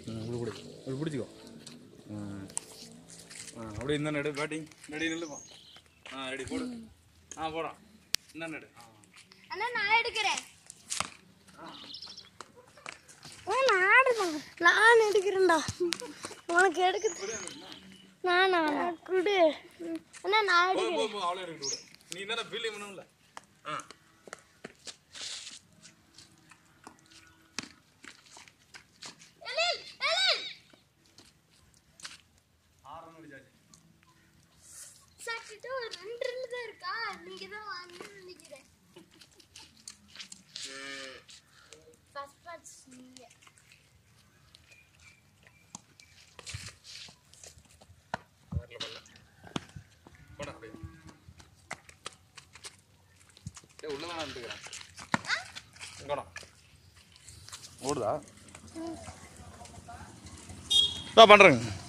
ம் இப்படி பிடி இப்படி பிடிச்சிக்கோ ம் ஆ அப்படியே இந்த நடு பேட்டிங் ரெடி நில்லுப்பா ஆ ரெடி போடு ஆ போடான் இந்த நடு ஆ அண்ணா நான் எடுக்கிறேன் நான் எடுப்பேன் நான் எடுக்கிறேன்டா உனக்கு எடுக்க நான் நான் குடு அண்ணா நான் போ போ போ அவளே எடுத்து விடு நீ தானே ஃபீலிங் பண்ணும்ல ஆ எழில் எழில் ஆறு அடிச்சாச்சு சாக்கிட்ட ஒரு ரெண்டு ரெண்டு தான் இருக்கா நீங்க தான் வாங்கணும்னு நினைக்கிறேன் ஃபர்ஸ்ட் பார்ட்ஸ் நீங்க வரல பண்ணல போடா அப்படியே டேய் உள்ள தான் எடுத்துக்கிறேன் எங்கடா ஓடுதா தான் பண்ணுறேங்க